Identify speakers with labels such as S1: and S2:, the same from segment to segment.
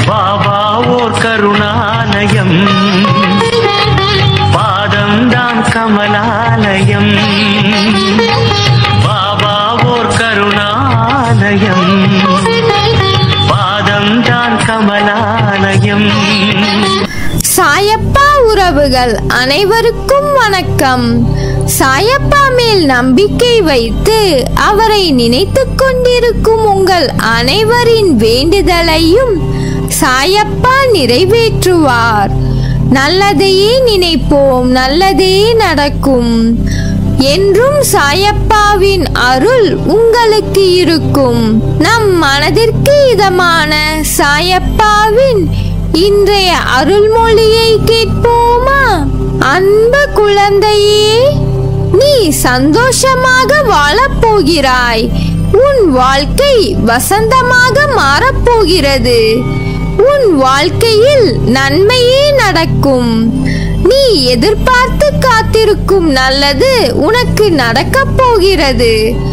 S1: பாபா ஓர் கருணாலயம் பாதம்தான் கமலாலயம் பாபா ஓர் கருணாலயம் பாதம்தான் கமலாலயம்
S2: சாயப்பா உறவுகள் அனைவருக்கும் வணக்கம் சாயப்பா மேல் நம்பிக்கை வைத்து அவரை நினைத்துக் கொண்டிருக்கும் உங்கள் அனைவரின் வேண்டுதலையும் சாயப்பா நிறைவேற்றுவார் நல்லதையே நினைப்போம் நல்லதே நடக்கும் என்றும் சாயப்பாவின் அருள் உங்களுக்கு இருக்கும் நம் மனதிற்கு இதமான சாயப்பாவின் இன்றைய அருள்மொழியை கேட்போமா அன்பு குழந்தையே நீ சந்தோஷமாக வாழப் போகிறாய் உன் வாழ்க்கை வசந்தமாக மாறப்போகிறது உன் வாழ்க்கையில் நன்மையே நடக்கும் நீ எதிர்பார்த்து காத்திருக்கும் நல்லது உனக்கு நடக்கப் போகிறது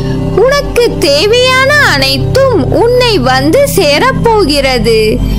S2: உனக்கு தேவையான அனைத்தும் உன்னை வந்து சேரப்போகிறது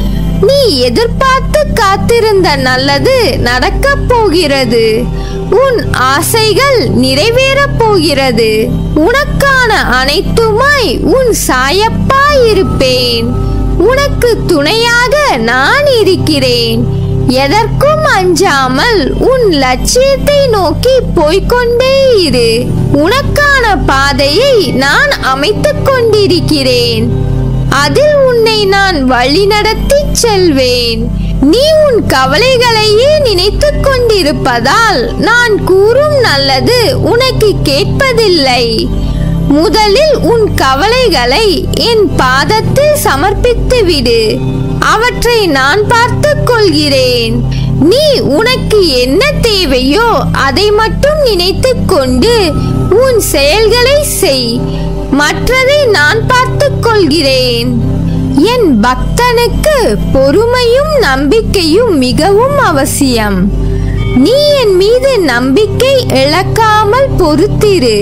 S2: நீ எதிர்பார்த்து காத்திருந்த நல்லது நடக்கப் போகிறது உன் ஆசைகள் நிறைவேறப் போகிறது உனக்கான அனைத்துமாய் உன் சாயப்பா இருப்பேன் உனக்கு துணையாக நான் இருக்கிறேன் எதற்கும் அஞ்சாமல் உன் லட்சியத்தை நோக்கி போய்க்கொண்டே இரு உனக்கான பாதையை நான் அமைத்துக் கொண்டிருக்கிறேன் அதில் உன்னை நான் வழிநடத்தி செல்வேன் நீ உன் கவலைகளையே நினைத்துக் கொண்டிருப்பதால் நான் கூறும் நல்லது உனக்கு கேட்பதில்லை முதலில் உன் கவலைகளை என் பாதத்தில் சமர்ப்பித்து விடு அவற்றை நான் பார்த்துக் கொள்கிறேன் நீ உனக்கு என்ன தேவையோ அதை மட்டும் நினைத்துக் கொண்டு உன் செயல்களை செய் மற்றதை நான் பார்த்துக் கொள்கிறேன் என் பக்தனுக்கு பொறுமையும் நம்பிக்கையும் மிகவும் அவசியம் நீ என் மீது நம்பிக்கை இழக்காமல் பொறுத்திரு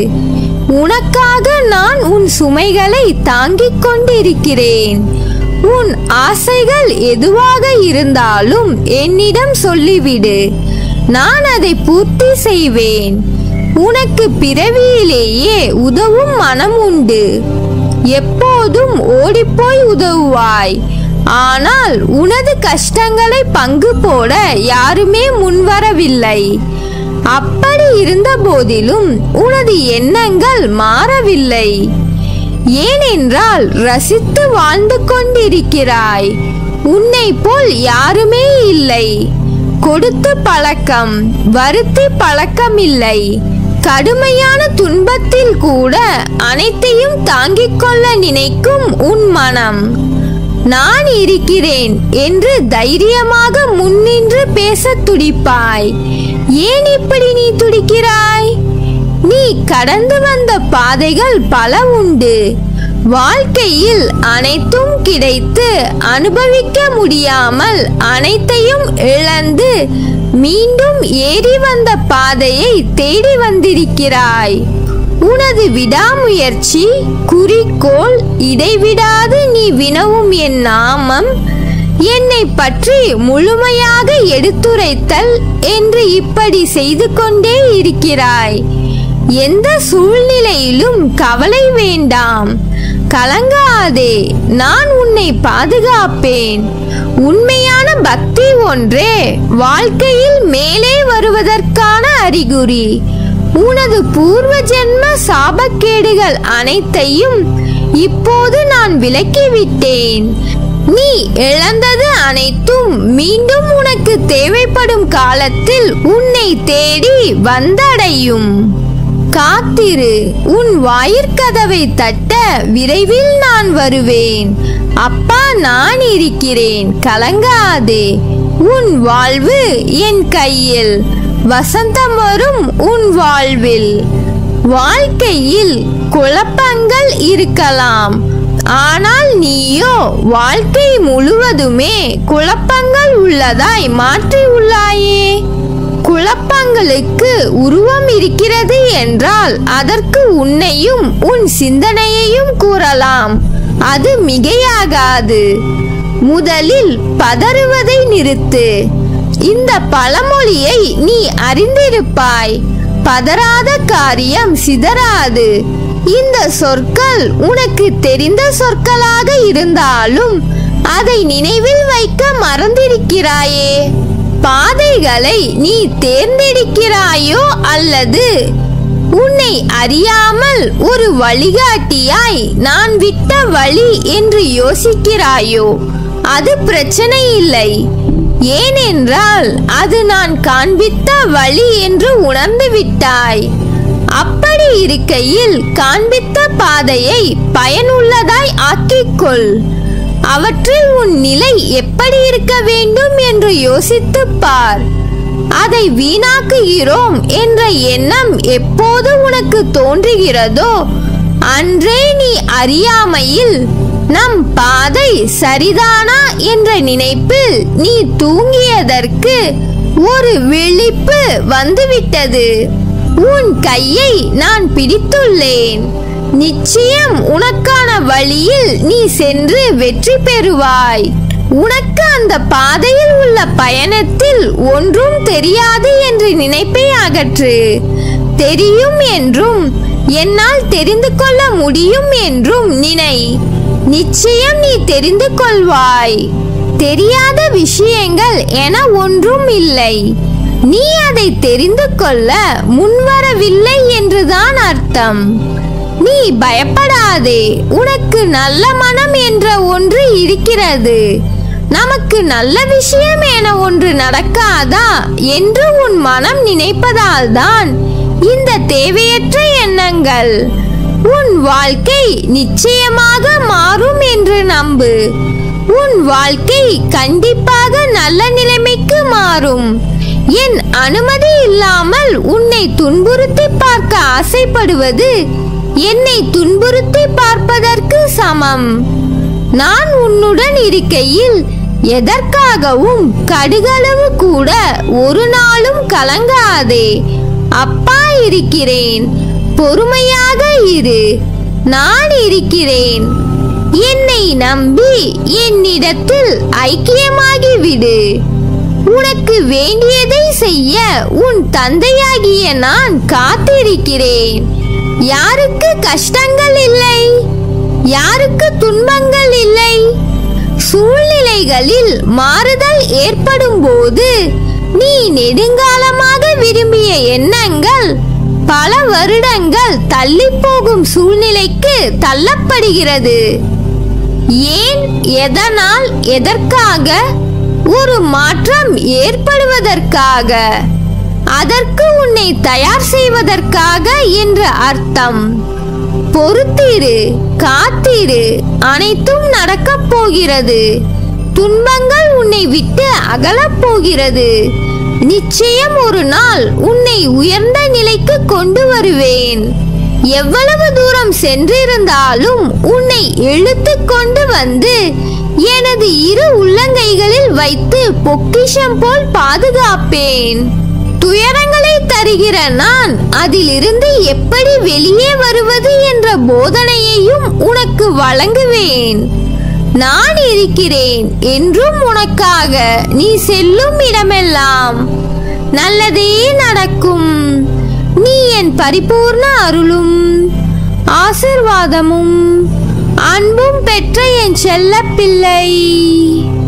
S2: உனக்காக நான் உன் சுமைகளை தாங்கிக் கொண்டிருக்கிறேன் உன் ஆசைகள் எதுவாக இருந்தாலும் என்னிடம் சொல்லிவிடு நான் அதை பூர்த்தி செய்வேன் உனக்கு பிறவியிலேயே உதவும் மனம் உண்டு எப்போதும் ஓடிப்போய் உதவுவாய் ஆனால் உனது கஷ்டங்களை பங்கு போட யாருமே முன்வரவில்லை அப்படி இருந்த போதிலும் உனது எண்ணங்கள் மாறவில்லை ஏனென்றால் ரசித்து வாழ்ந்து கொண்டிருக்கிறாய் உன்னை போல் யாருமே இல்லை கொடுத்து பழக்கம் வருத்தி பழக்கம் இல்லை கடுமையான துன்பத்தில் கூட அனைத்தையும் தாங்கிக் கொள்ள நினைக்கும் உன் மனம் நான் இருக்கிறேன் என்று தைரியமாக முன்னின்று பேச துடிப்பாய் ஏன் இப்படி நீ துடிக்கிறாய் நீ கடந்து வந்த பாதைகள் பல உண்டு வாழ்க்கையில் அனைத்தும் கிடைத்து அனுபவிக்க முடியாமல் அனைத்தையும் இழந்து மீண்டும் ஏறி வந்த பாதையை தேடி வந்திருக்கிறாய் உனது விடாமுயற்சி குறிக்கோள் இடைவிடாது நீ வினவும் என் நாமம் என்னை பற்றி முழுமையாக எடுத்துரைத்தல் என்று இப்படி செய்து கொண்டே இருக்கிறாய் எந்த சூழ்நிலையிலும் கவலை வேண்டாம் கலங்காதே நான் உன்னை பாதுகாப்பேன் உண்மையான பக்தி ஒன்றே வாழ்க்கையில் மேலே வருவதற்கான அறிகுறி உனது பூர்வ ஜென்ம சாபக்கேடுகள் அனைத்தையும் இப்போது நான் விலக்கிவிட்டேன் நீ இழந்தது அனைத்தும் மீண்டும் உனக்கு தேவைப்படும் காலத்தில் உன்னை தேடி வந்தடையும் காத்திரு உன் வாயிற்கதவை தட்ட விரைவில் நான் வருவேன் அப்பா நான் இருக்கிறேன் கலங்காதே உன் வாழ்வு என் கையில் வசந்தம் வரும் உன் வாழ்வில் வாழ்க்கையில் குழப்பங்கள் இருக்கலாம் ஆனால் நீயோ வாழ்க்கை முழுவதுமே குழப்பங்கள் உள்ளதாய் மாற்றி உள்ளாயே குழப்பங்களுக்கு உருவம் இருக்கிறது என்றால் அதற்கு உன்னையும் உன் சிந்தனையையும் கூறலாம் அது மிகையாகாது முதலில் பதறுவதை நிறுத்து இந்த பழமொழியை நீ அறிந்திருப்பாய் பதறாத காரியம் சிதறாது இந்த சொற்கள் உனக்கு தெரிந்த சொற்களாக இருந்தாலும் அதை நினைவில் வைக்க மறந்திருக்கிறாயே பாதைகளை நீ தேர்ந்தெடுக்கிறாயோ அல்லது உன்னை அறியாமல் ஒரு வழிகாட்டியாய் நான் விட்ட வழி என்று யோசிக்கிறாயோ அது பிரச்சனை இல்லை ஏனென்றால் அது நான் காண்பித்த வழி என்று உணர்ந்து விட்டாய் அப்படி இருக்கையில் காண்பித்த பாதையை பயனுள்ளதாய் ஆக்கிக்கொள் அவற்றில் உன் நிலை எப்படி இருக்க வேண்டும் என்று யோசித்துப் பார் அதை வீணாக்குகிறோம் என்ற எண்ணம் எப்போது உனக்கு தோன்றுகிறதோ அன்றே நீ அறியாமையில் நம் பாதை சரிதானா என்ற நினைப்பில் நீ தூங்கியதற்கு ஒரு விழிப்பு வந்துவிட்டது உன் கையை நான் பிடித்துள்ளேன் நிச்சயம் உனக்கான வழியில் நீ சென்று வெற்றி பெறுவாய் உனக்கு அந்த பாதையில் உள்ள பயணத்தில் ஒன்றும் தெரியாது என்று நினைப்பை அகற்று தெரியும் என்றும் என்னால் தெரிந்து கொள்ள முடியும் என்றும் நினை நிச்சயம் நீ தெரிந்து கொள்வாய் தெரியாத விஷயங்கள் என ஒன்றும் இல்லை நீ அதை தெரிந்து கொள்ள முன்வரவில்லை என்றுதான் அர்த்தம் நீ பயப்படாதே உனக்கு நல்ல மனம் என்ற ஒன்று இருக்கிறது நமக்கு நல்ல விஷயம் என ஒன்று நடக்காதா என்று உன் மனம் நினைப்பதால் தான் இந்த தேவையற்ற எண்ணங்கள் உன் வாழ்க்கை நிச்சயமாக மாறும் என்று நம்பு உன் வாழ்க்கை கண்டிப்பாக நல்ல நிலைமைக்கு மாறும் என் அனுமதி இல்லாமல் உன்னை துன்புறுத்தி பார்க்க ஆசைப்படுவது என்னை துன்புறுத்தி பார்ப்பதற்கு சமம் நான் உன்னுடன் இருக்கையில் எதற்காகவும் கடுகளவு கூட ஒரு நாளும் கலங்காதே அப்பா இருக்கிறேன் பொறுமையாக இரு நான் இருக்கிறேன் என்னை நம்பி என்னிடத்தில் ஐக்கியமாகி விடு உனக்கு வேண்டியதை செய்ய உன் தந்தையாகிய நான் காத்திருக்கிறேன் யாருக்கு கஷ்டங்கள் இல்லை யாருக்கு துன்பங்கள் இல்லை சூழ்நிலைகளில் மாறுதல் ஏற்படும் போது நீ நெடுங்காலமாக விரும்பிய எண்ணங்கள் பல வருடங்கள் தள்ளி போகும் சூழ்நிலைக்கு தள்ளப்படுகிறது ஏன் எதனால் எதற்காக ஒரு மாற்றம் ஏற்படுவதற்காக அதற்கு உன்னை தயார் செய்வதற்காக என்று அர்த்தம் பொறுத்திரு காத்திரு அனைத்தும் நடக்கப் போகிறது துன்பங்கள் உன்னை விட்டு அகலப் போகிறது நிச்சயம் ஒரு நாள் உன்னை உயர்ந்த நிலைக்கு கொண்டு வருவேன் எவ்வளவு தூரம் சென்றிருந்தாலும் உன்னை இழுத்து கொண்டு வந்து எனது இரு உள்ளங்கைகளில் வைத்து பொக்கிஷம் போல் பாதுகாப்பேன் துயரங்களை தருகிற நான் அதிலிருந்து எப்படி வெளியே வருவது என்ற போதனையையும் உனக்கு வழங்குவேன் நான் இருக்கிறேன் என்றும் உனக்காக நீ செல்லும் இடமெல்லாம் நல்லதே நடக்கும் நீ என் பரிபூர்ண அருளும் ஆசிர்வாதமும் அன்பும் பெற்ற என் செல்ல பிள்ளை